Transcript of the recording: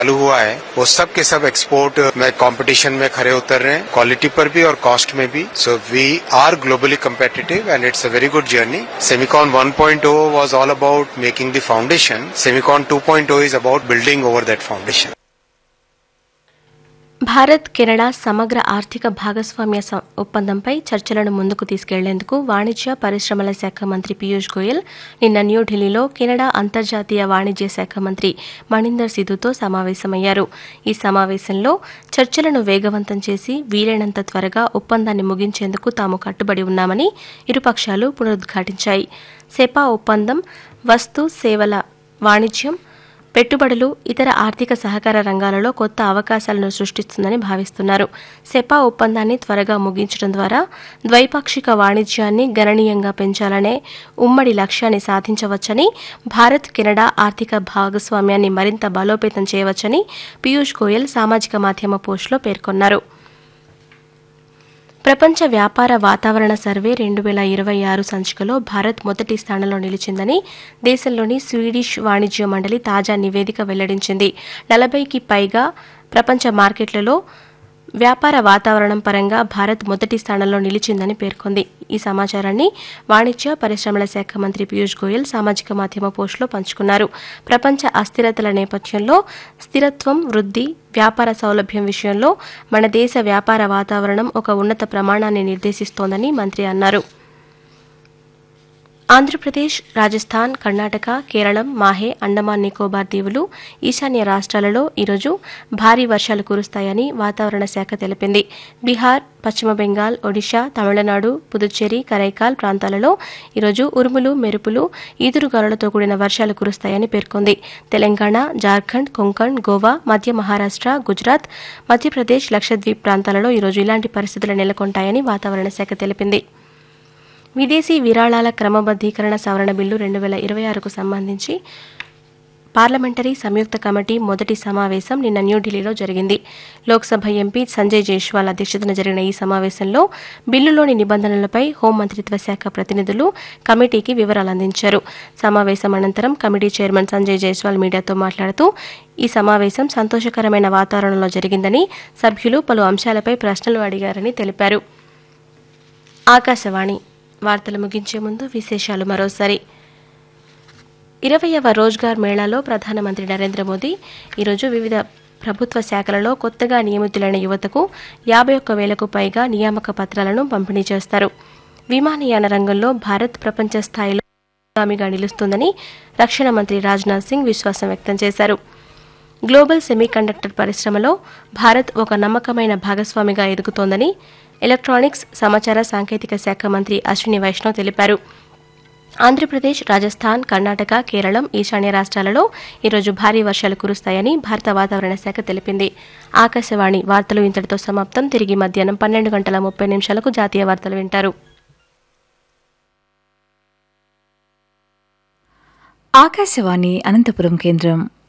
चालू हुआ है वो सब के सब एक्सपोर्ट में कंपटीशन में खरे उतर रहे हैं क्वालिटी पर भी और कॉस्ट में भी so we are globally competitive and it's a very good journey. Semicon 1.0 was all about making the foundation. Semicon 2.0 is about building over that foundation. Bharat Canada సమగ్ర ఆర్థిక భాగస్వామ్య స- ఒప్పందంపై చర్చలను ముందుకు తీసుకెళ్లేందుకు వాణిజ్య పరిశ్రమల శాఖ మంత్రి పీయూష్ గోయల్ నిన్న న్యూఢిల్లీలో కెనడా అంతర్జాతీయ వాణిజ్య శాఖ మంత్రి మణిందర్ సిధుతో సమావేశమయ్యారు ఈ సమావేశంలో చర్చలను వేగవంతం చేసి వీలైనంత త్వరగా ఒప్పందాన్ని ముగించేందుకు తాము కట్టుబడి ఉన్నామని ఇరుపక్షాలు పునరుద్ఘాటించాయి సెపా ఒప్పందం వస్తు సేవల వాణిజ్యం పెట్టుబడులు ఇతర ఆర్థిక సహకార రంగాలలో కొత్త అవకాశాలను సృష్టిస్తుందని భావిస్తున్నారు సెపా ఒప్పందాన్ని త్వరగా ముగించడం ద్వారా ద్వైపాక్షిక వాణిజ్యాన్ని గణనీయంగా పెంచాలనే ఉమ్మడి లక్ష్యాన్ని సాధించవచ్చని భారత్ కెనడా ఆర్థిక భాగస్వామ్యాన్ని మరింత బలోపేతం చేయవచ్చని పీయూష్ గోయల్ సామాజిక మాధ్యమ పోస్టులో పేర్కొన్నారు ప్రపంచ వ్యాపార వాతావరణ సర్వే రెండు వేల ఇరవై ఆరు సంచికలో భారత్ మొదటి స్థానంలో నిలిచిందని దేశంలోని స్వీడిష్ వాణిజ్య మండలి తాజా నివేదిక వెల్లడించింది నలభైకి పైగా ప్రపంచ మార్కెట్లలో వ్యాపార వాతావరణం పరంగా భారత్ మొదటి స్థానంలో నిలిచిందని పేర్కొంది ఈ సమాచారాన్ని వాణిజ్య పరిశ్రమల శాఖ మంత్రి పీయూష్ గోయల్ సామాజిక మాధ్యమ పోస్టులో పంచుకున్నారు ప్రపంచ అస్థిరతల నేపథ్యంలో స్థిరత్వం వృద్ధి వ్యాపార సౌలభ్యం విషయంలో మన దేశ వ్యాపార వాతావరణం ఒక ఉన్నత ప్రమాణాన్ని నిర్దేశిస్తోందని మంత్రి అన్నారు ఆంధ్రప్రదేశ్ రాజస్థాన్ కర్ణాటక కేరళం మాహే అండమాన్ నికోబార్ దీవులు ఈశాన్య రాష్ట్రాలలో ఈరోజు భారీ వర్షాలు కురుస్తాయని వాతావరణ శాఖ తెలిపింది బీహార్ పశ్చిమ బెంగాల్ ఒడిషా తమిళనాడు పుదుచ్చేరి కరైకాల్ ప్రాంతాలలో ఈరోజు ఉరుములు మెరుపులు ఈదురుగాలులతో కూడిన వర్షాలు కురుస్తాయని పేర్కొంది తెలంగాణ జార్ఖండ్ కొంకణ్ గోవా మధ్య మహారాష్ట్ర గుజరాత్ మధ్యప్రదేశ్ లక్షద్వీప్ ప్రాంతాలలో ఈరోజు ఇలాంటి పరిస్థితులు నెలకొంటాయని వాతావరణ శాఖ తెలిపింది విదేశీ విరాళాల క్రమబద్దీకరణ సవరణ బిల్లు రెండు వేల ఇరవై ఆరుకు సంబంధించి పార్లమెంటరీ సంయుక్త కమిటీ మొదటి సమావేశం నిన్న న్యూఢిల్లీలో జరిగింది లోక్సభ ఎంపీ సంజయ్ జైష్వాల్ అధ్యక్షతన జరిగిన ఈ సమావేశంలో బిల్లులోని నిబంధనలపై హోంమంత్రిత్వ శాఖ ప్రతినిధులు కమిటీకి వివరాలు అందించారు సమావేశం అనంతరం కమిటీ చైర్మన్ సంజయ్ జైస్వాల్ మీడియాతో మాట్లాడుతూ ఈ సమావేశం సంతోషకరమైన వాతావరణంలో జరిగిందని సభ్యులు పలు అంశాలపై ప్రశ్నలు అడిగారని తెలిపారు ఆకాశవాణి వార్తలు ముగించే ముందు విశేషాలు మరోసారి ఇరవయవ రోజ్గార్ మేళాలో ప్రధానమంత్రి నరేంద్ర మోదీ ఈరోజు వివిధ ప్రభుత్వ శాఖలలో కొత్తగా నియమితులైన యువతకు యాభై ఒక్క వేలకు పైగా నియామక పత్రాలను పంపిణీ చేస్తారు విమానయాన రంగంలో భారత్ ప్రపంచ స్థాయిలో అగ్రగామిగా నిలుస్తుందని రక్షణ మంత్రి రాజ్నాథ్ సింగ్ విశ్వాసం వ్యక్తం చేశారు గ్లోబల్ సెమీకండక్టర్ పరిశ్రమలో భారత్ ఒక నమ్మకమైన భాగస్వామిగా ఎదుగుతోందని ఎలక్ట్రానిక్స్ సమాచార సాంకేతిక శాఖ మంత్రి అశ్విని వైష్ణవ్ తెలిపారు ఆంధ్రప్రదేశ్ రాజస్థాన్ కర్ణాటక కేరళం ఈశాన్య రాష్ట్రాలలో ఈరోజు భారీ వర్షాలు కురుస్తాయని భారత వాతావరణ శాఖ తెలిపింది ఆకాశవాణి వార్తలు ఇంతటితో సమాప్తం తిరిగి మధ్యాహ్నం పన్నెండు గంటల ముప్పై నిమిషాలకు జాతీయ వార్తలు వింటారు ఆకాశవాణి అనంతపురం కేంద్రం